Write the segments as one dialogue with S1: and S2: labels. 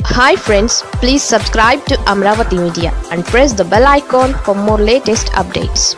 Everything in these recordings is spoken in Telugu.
S1: hi friends please subscribe to Amaravati media and press the bell icon for more latest updates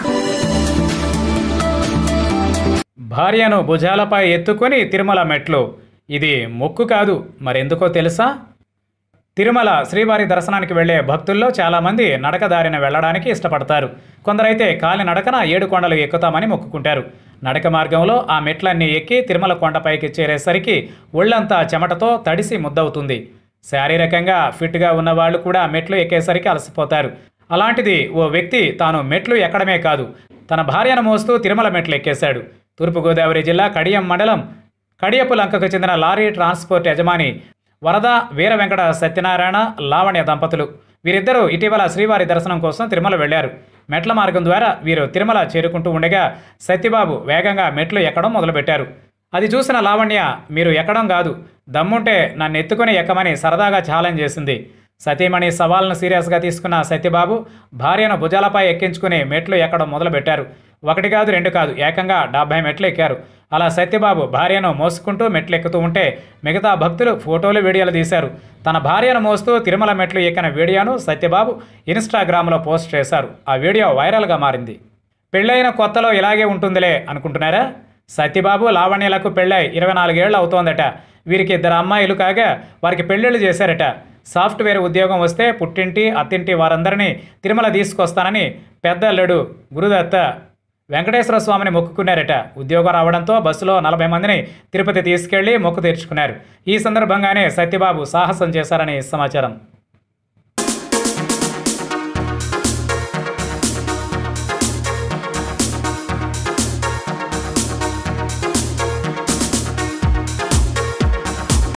S2: భార్యను భుజాలపై ఎత్తుకొని తిరుమల మెట్లు ఇది మొక్కు కాదు మరెందుకో తెలుసా తిరుమల శ్రీవారి దర్శనానికి వెళ్లే భక్తుల్లో చాలామంది నడక దారిన వెళ్ళడానికి ఇష్టపడతారు కొందరైతే కాలి నడకన ఏడు కొండలు ఎక్కుతామని మొక్కుకుంటారు నడక మార్గంలో ఆ మెట్లన్నీ ఎక్కి తిరుమల కొండపైకి చేరేసరికి ఒళ్ళంతా చెమటతో తడిసి ముద్దవుతుంది శారీరకంగా ఫిట్గా ఉన్న వాళ్ళు కూడా మెట్లు ఎక్కేసరికి అలసిపోతారు అలాంటిది ఓ వ్యక్తి తాను మెట్లు ఎక్కడమే కాదు తన భార్యను మోస్తూ తిరుమల మెట్లు ఎక్కేశాడు తూర్పుగోదావరి జిల్లా కడియం మండలం కడియపు లంకకు చెందిన లారీ ట్రాన్స్పోర్ట్ యజమాని వరద వీర వెంకట సత్యనారాయణ లావణ్య దంపతులు వీరిద్దరూ ఇటీవల శ్రీవారి దర్శనం కోసం తిరుమల వెళ్లారు మెట్ల మార్గం ద్వారా వీరు తిరుమల చేరుకుంటూ ఉండగా సత్యబాబు వేగంగా మెట్లు ఎక్కడం మొదలుపెట్టారు అది చూసిన లావణ్య మీరు ఎక్కడం కాదు దమ్ముంటే నన్ను ఎత్తుకొని ఎక్కమని సరదాగా ఛాలెంజ్ చేసింది సతీమణి సవాల్ను సీరియస్గా తీసుకున్న సత్యబాబు భార్యను భుజాలపై ఎక్కించుకుని మెట్లు ఎక్కడం మొదలుపెట్టారు ఒకటి కాదు రెండు కాదు ఏకంగా డెబ్బై మెట్లు ఎక్కారు అలా సత్యబాబు భార్యను మోసుకుంటూ మెట్లు ఎక్కుతూ ఉంటే మిగతా భక్తులు ఫోటోలు వీడియోలు తీశారు తన భార్యను మోస్తూ తిరుమల మెట్లు ఎక్కిన వీడియోను సత్యబాబు ఇన్స్టాగ్రామ్లో పోస్ట్ చేశారు ఆ వీడియో వైరల్గా మారింది పెళ్ళైన కొత్తలో ఇలాగే ఉంటుందిలే అనుకుంటున్నారా సత్యబాబు లావణ్యలకు పెళ్ళై ఇరవై నాలుగేళ్లు అవుతోందట వీరికి ఇద్దరు అమ్మాయిలు కాగా వారికి పెళ్ళిళ్ళు చేశారట సాఫ్ట్వేర్ ఉద్యోగం వస్తే పుట్టింటి అత్తింటి వారందరినీ తిరుమల తీసుకొస్తానని పెద్ద అల్లుడు గురుదత్త వెంకటేశ్వర స్వామిని మొక్కుకున్నారట ఉద్యోగం రావడంతో బస్సులో నలభై మందిని తిరుపతి తీసుకెళ్లి మొక్కు తీర్చుకున్నారు ఈ సందర్భంగానే సత్యబాబు సాహసం చేశారని సమాచారం